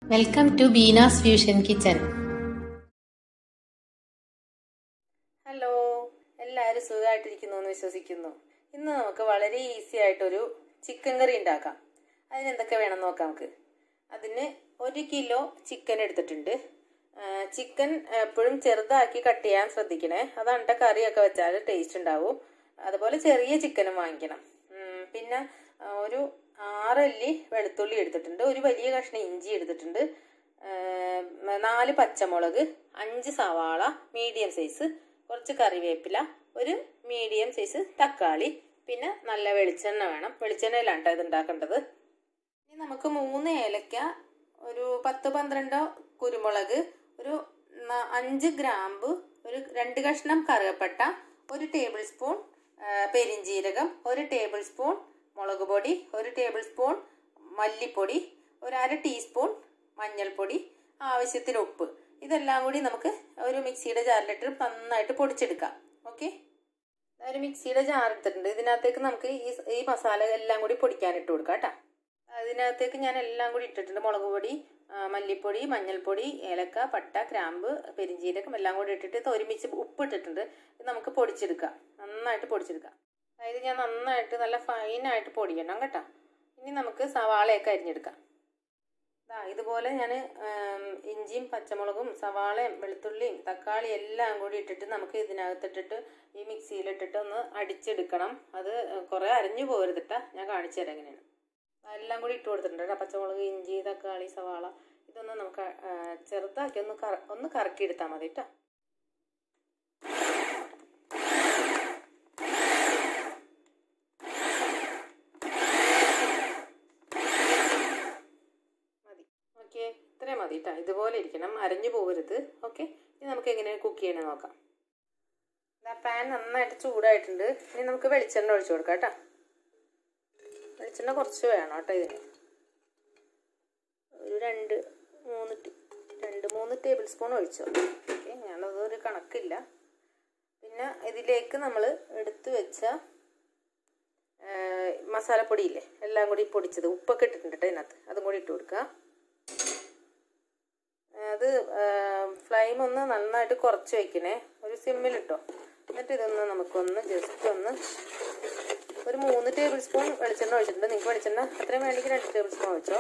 welcome to Beena's fusion kitchen hello എല്ലാവരും സുഖമായിട്ടിരിക്കുന്നു എന്ന് വിശ്വസിക്കുന്നു ഇന്ന് നമുക്ക് വളരെ ഈസി ആയിട്ടൊരു ചിക്കൻ കറി ഉണ്ടാക്കാം അതിനെന്തൊക്കെ വേണം നോക്കാം നമുക്ക് അതിന് ഒരു കിലോ ചിക്കൻ എടുത്തിട്ടുണ്ട് ചിക്കൻ എപ്പോഴും ചെറുതാക്കി കട്ട് ചെയ്യാൻ ശ്രദ്ധിക്കണേ അതാണ് കറിയൊക്കെ വെച്ചാൽ ടേസ്റ്റ് ഉണ്ടാവും അതുപോലെ ചെറിയ ചിക്കനും വാങ്ങിക്കണം പിന്നെ ഒരു ആറല്ലി വെളുത്തുള്ളി എടുത്തിട്ടുണ്ട് ഒരു വലിയ കഷ്ണം ഇഞ്ചി എടുത്തിട്ടുണ്ട് നാല് പച്ചമുളക് അഞ്ച് സവാള മീഡിയം സൈസ് കുറച്ച് കറിവേപ്പില ഒരു മീഡിയം സൈസ് തക്കാളി പിന്നെ നല്ല വെളിച്ചെണ്ണ വേണം വെളിച്ചെണ്ണയിലാണ് കേട്ടോ ഇത് ഉണ്ടാക്കേണ്ടത് ഇനി നമുക്ക് മൂന്ന് ഏലക്ക ഒരു പത്ത് പന്ത്രണ്ടോ കുരുമുളക് ഒരു അഞ്ച് ഗ്രാമ്പ് ഒരു രണ്ട് കഷ്ണം കറുകപ്പട്ട ഒരു ടേബിൾ സ്പൂൺ പെരിഞ്ജീരകം ഒരു ടേബിൾ സ്പൂൺ മുളക് പൊടി ഒരു ടേബിൾ സ്പൂൺ മല്ലിപ്പൊടി ഒരു അര ടീസ്പൂൺ മഞ്ഞൾപ്പൊടി ആവശ്യത്തിന് ഉപ്പ് ഇതെല്ലാം കൂടി നമുക്ക് ഒരു മിക്സിയുടെ ജാറിലിട്ട് നന്നായിട്ട് പൊടിച്ചെടുക്കാം ഓക്കെ ഒരു മിക്സിയുടെ ജാർ എടുത്തിട്ടുണ്ട് ഇതിനകത്തേക്ക് നമുക്ക് ഈ ഈ മസാല എല്ലാം കൂടി പൊടിക്കാനിട്ട് കൊടുക്കാം കേട്ടോ അതിനകത്തേക്ക് ഞാൻ എല്ലാം കൂടി ഇട്ടിട്ടുണ്ട് മുളക് പൊടി മല്ലിപ്പൊടി മഞ്ഞൾപ്പൊടി ഏലക്ക പട്ട ക്രാമ്പ് പെരിഞ്ജീരകം എല്ലാം കൂടി ഇട്ടിട്ട് ഒരുമിച്ച് ഉപ്പ് ഇട്ടിട്ടുണ്ട് ഇത് നമുക്ക് പൊടിച്ചെടുക്കാം നന്നായിട്ട് പൊടിച്ചെടുക്കാം അതായത് ഞാൻ നന്നായിട്ട് നല്ല ഫൈനായിട്ട് പൊടിയണം കേട്ടോ ഇനി നമുക്ക് സവാളയൊക്കെ അരിഞ്ഞെടുക്കാം ഇതാ ഇതുപോലെ ഞാൻ ഇഞ്ചിയും പച്ചമുളകും സവാളയും വെളുത്തുള്ളിയും തക്കാളി എല്ലാം കൂടി ഇട്ടിട്ട് നമുക്ക് ഇതിനകത്തിട്ടിട്ട് ഈ മിക്സിയിലിട്ടിട്ട് ഒന്ന് അടിച്ചെടുക്കണം അത് കുറേ അരിഞ്ഞു പോരുതിട്ടാ ഞാൻ കാണിച്ചു തരാം എങ്ങനെയാണ് എല്ലാം കൂടി ഇട്ട് കൊടുത്തിട്ടുണ്ട് കേട്ടോ പച്ചമുളക് ഇഞ്ചി തക്കാളി സവാള ഇതൊന്ന് നമുക്ക് ചെറുതാക്കി ഒന്ന് കറ ഒന്ന് കറക്കി എടുത്താൽ മതി കേട്ടോ ഓക്കെ ഇത്രയും മതി കേട്ടോ ഇതുപോലെ ഇരിക്കണം അരഞ്ഞു പോകരുത് ഓക്കെ ഇനി നമുക്ക് എങ്ങനെ കുക്ക് ചെയ്യണമെന്ന് നോക്കാം പാൻ നന്നായിട്ട് ചൂടായിട്ടുണ്ട് ഇനി നമുക്ക് വെളിച്ചെണ്ണ ഒഴിച്ചു കൊടുക്കാം കേട്ടോ വെളിച്ചെണ്ണ കുറച്ച് വേണം കേട്ടോ ഇതിന് ഒരു രണ്ട് മൂന്ന് രണ്ട് മൂന്ന് ടേബിൾ സ്പൂൺ ഒഴിച്ചോ ഓക്കെ ഞാനത് ഒരു കണക്കില്ല പിന്നെ ഇതിലേക്ക് നമ്മൾ എടുത്തു വെച്ച മസാലപ്പൊടിയില്ലേ എല്ലാം കൂടി പൊടിച്ചത് ഉപ്പൊക്കെ ഇട്ടിട്ടുണ്ട് കേട്ടോ ഇതിനകത്ത് അതും കൂടി ഇട്ട് കൊടുക്കുക അത് ഫ്ലെയിം ഒന്ന് നന്നായിട്ട് കുറച്ച് വയ്ക്കണേ ഒരു സിമ്മിലിട്ടോ എന്നിട്ട് ഇതൊന്ന് നമുക്കൊന്ന് ജസ്റ്റ് ഒന്ന് ഒരു മൂന്ന് ടേബിൾ സ്പൂൺ വെളിച്ചെണ്ണ ഒഴിച്ചിട്ടുണ്ട് നിങ്ങൾക്ക് വെളിച്ചെണ്ണ അത്രയും വേണമെങ്കിൽ രണ്ട് ടേബിൾ സ്പൂൺ ഒഴിച്ചോ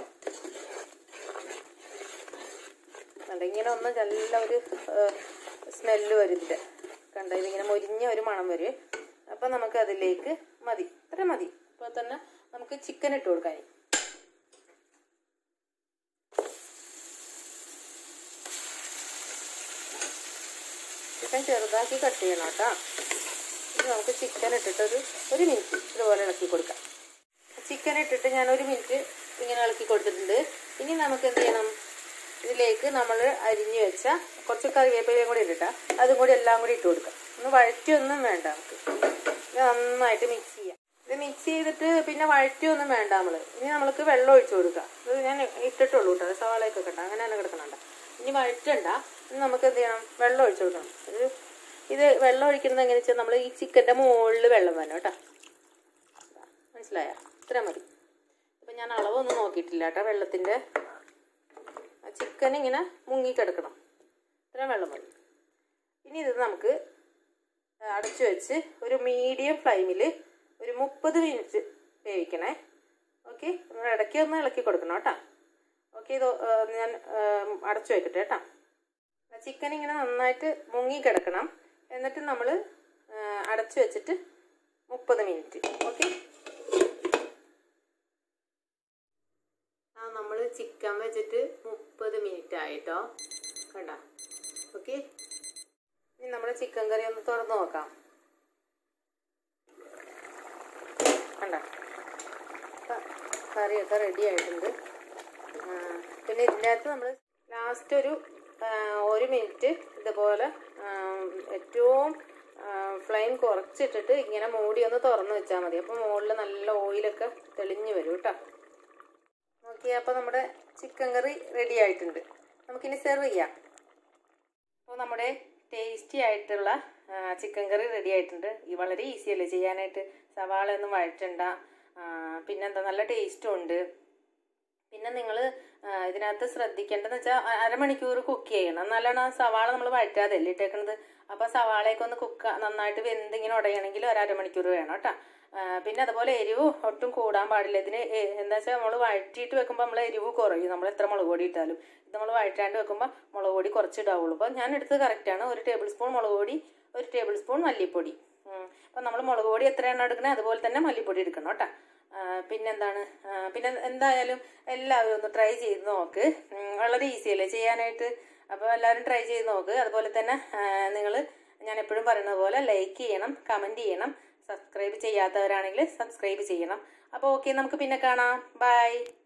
ഇങ്ങനെ ഒന്ന് നല്ല ഒരു സ്മെല്ല് വരും ഇതിൻ്റെ കണ്ട ഇതിങ്ങനെ മൊരിഞ്ഞ ഒരു മണം വരും അപ്പം നമുക്ക് അതിലേക്ക് മതി ഇത്ര മതി അപ്പോൾ തന്നെ നമുക്ക് ചിക്കൻ ഇട്ട് കൊടുക്കാൻ ചിക്കൻ ചെറുതാക്കി കട്ട് ചെയ്യണം കേട്ടോ ഇനി നമുക്ക് ചിക്കൻ ഇട്ടിട്ട് ഒരു ഒരു മിനിറ്റ് ഇതുപോലെ ഇളക്കി കൊടുക്കാം ചിക്കൻ ഇട്ടിട്ട് ഞാൻ ഒരു മിനിറ്റ് ഇങ്ങനെ ഇളക്കി കൊടുത്തിട്ടുണ്ട് ഇനി നമുക്ക് എന്ത് ചെയ്യണം ഇതിലേക്ക് നമ്മൾ അരിഞ്ഞു വെച്ച കുറച്ച് കറിവേപ്പിലയും കൂടി ഇട്ടിട്ടാ അതും കൂടി എല്ലാം കൂടി ഇട്ട് കൊടുക്കാം ഒന്ന് വഴറ്റിയൊന്നും വേണ്ട നമുക്ക് ഇത് നന്നായിട്ട് മിക്സ് ചെയ്യാം ഇത് മിക്സ് ചെയ്തിട്ട് പിന്നെ വഴറ്റിയൊന്നും വേണ്ട നമ്മൾ ഇനി നമ്മൾക്ക് വെള്ളം ഒഴിച്ചു കൊടുക്കാം ഇത് ഞാൻ ഇട്ടിട്ടുള്ളൂ കേട്ടോ സവാളയൊക്കെ കണ്ട അങ്ങനെ തന്നെ കിടക്കണണ്ട ഇനി വഴറ്റണ്ട ഇനി നമുക്ക് എന്ത് ചെയ്യണം വെള്ളം ഒഴിച്ചു കൊടുക്കണം ഒരു ഇത് വെള്ളം ഒഴിക്കുന്നത് എങ്ങനെയാ വെച്ചാൽ നമ്മൾ ഈ ചിക്കൻ്റെ മുകളിൽ വെള്ളം വേണം കേട്ടോ മനസ്സിലായ ഇത്ര മതി ഇപ്പം ഞാൻ അളവൊന്നും നോക്കിയിട്ടില്ല കേട്ടോ വെള്ളത്തിൻ്റെ ചിക്കൻ ഇങ്ങനെ മുങ്ങിക്കിടക്കണം ഇത്രയും വെള്ളം മതി ഇനി ഇത് നമുക്ക് അടച്ചു വെച്ച് ഒരു മീഡിയം ഫ്ലെയിമിൽ ഒരു മുപ്പത് മിനിറ്റ് വേവിക്കണേ ഓക്കെ നമ്മൾ ഇടയ്ക്ക് ഒന്ന് ഇളക്കി കൊടുക്കണം കേട്ടോ ഓക്കെ ഇത് ഞാൻ അടച്ചു വെക്കട്ടെ കേട്ടോ ചിക്കൻ ഇങ്ങനെ നന്നായിട്ട് മുങ്ങിക്കിടക്കണം എന്നിട്ട് നമ്മൾ അടച്ചു വെച്ചിട്ട് മുപ്പത് മിനിറ്റ് ഓക്കെ ആ നമ്മൾ ചിക്കൻ വെച്ചിട്ട് മുപ്പത് മിനിറ്റ് ആയിട്ടോ കണ്ട ഓക്കെ ഇനി നമ്മുടെ ചിക്കൻ കറി ഒന്ന് തുറന്ന് നോക്കാം കണ്ട കറിയൊക്കെ റെഡി ആയിട്ടുണ്ട് പിന്നെ ഇതിനകത്ത് നമ്മൾ ലാസ്റ്റ് ഒരു ഒരു മിനിറ്റ് ഇതുപോലെ ഏറ്റവും ഫ്ലെയിം കുറച്ചിട്ടിട്ട് ഇങ്ങനെ മൂടി ഒന്ന് തുറന്ന് വെച്ചാൽ മതി അപ്പോൾ മുകളിൽ നല്ല ഓയിലൊക്കെ തെളിഞ്ഞ് വരും കേട്ടോ ഓക്കെ അപ്പോൾ നമ്മുടെ ചിക്കൻ കറി റെഡി ആയിട്ടുണ്ട് നമുക്കിനി സെർവ് ചെയ്യാം അപ്പോൾ നമ്മുടെ ടേസ്റ്റി ആയിട്ടുള്ള ചിക്കൻ കറി റെഡി ആയിട്ടുണ്ട് ഈ വളരെ ഈസി അല്ലേ ചെയ്യാനായിട്ട് സവാള ഒന്നും വഴറ്റണ്ട പിന്നെന്താ നല്ല ടേസ്റ്റും ഉണ്ട് പിന്നെ നിങ്ങൾ ഇതിനകത്ത് ശ്രദ്ധിക്കേണ്ടതെന്ന് വെച്ചാൽ അരമണിക്കൂർ കുക്ക് ചെയ്യണം എന്നാലാണ് ആ സവാള നമ്മൾ വഴറ്റാതെ അല്ലേ ഇട്ടേക്കണത് അപ്പോൾ സവാളയൊക്കെ ഒന്ന് കുക്ക് നന്നായിട്ട് വെന്ത് ഇങ്ങനെ ഉടയണമെങ്കിൽ ഒരു അരമണിക്കൂർ വേണം കേട്ടോ പിന്നെ അതുപോലെ എരിവ് ഒട്ടും കൂടാൻ പാടില്ല ഇതിന് എ- എന്താ വെച്ചാൽ നമ്മൾ വഴറ്റിയിട്ട് വെക്കുമ്പോൾ നമ്മൾ എരിവ് കുറയും നമ്മൾ എത്ര മുളക് പൊടി ഇട്ടാലും ഇത് നമ്മൾ വഴറ്റാണ്ട് വെക്കുമ്പോൾ മുളക് പൊടി കുറച്ച് ഇടാവുള്ളൂ അപ്പോൾ ഞാൻ എടുത്തത് കറക്റ്റാണ് ഒരു ടേബിൾ സ്പൂൺ മുളക് പൊടി ഒരു ടേബിൾ സ്പൂൺ മല്ലിപ്പൊടി അപ്പം നമ്മൾ മുളക് പൊടി എത്രയാണ് എടുക്കണേ അതുപോലെ തന്നെ മല്ലിപ്പൊടി എടുക്കണം കേട്ടോ പിന്നെന്താണ് ആ, പിന്നെ എന്തായാലും എല്ലാവരും ഒന്ന് ട്രൈ ചെയ്ത് നോക്ക് ഉം, വളരെ ഈസി അല്ലേ ചെയ്യാനായിട്ട് അപ്പോൾ എല്ലാവരും ട്രൈ ചെയ്ത് നോക്ക് അതുപോലെ തന്നെ നിങ്ങൾ ഞാൻ എപ്പോഴും പറയുന്നത് പോലെ ലൈക്ക് ചെയ്യണം കമൻറ്റ് ചെയ്യണം സബ്സ്ക്രൈബ് ചെയ്യാത്തവരാണെങ്കിൽ സബ്സ്ക്രൈബ് ചെയ്യണം അപ്പോൾ ഓക്കെ നമുക്ക് പിന്നെ കാണാം ബൈ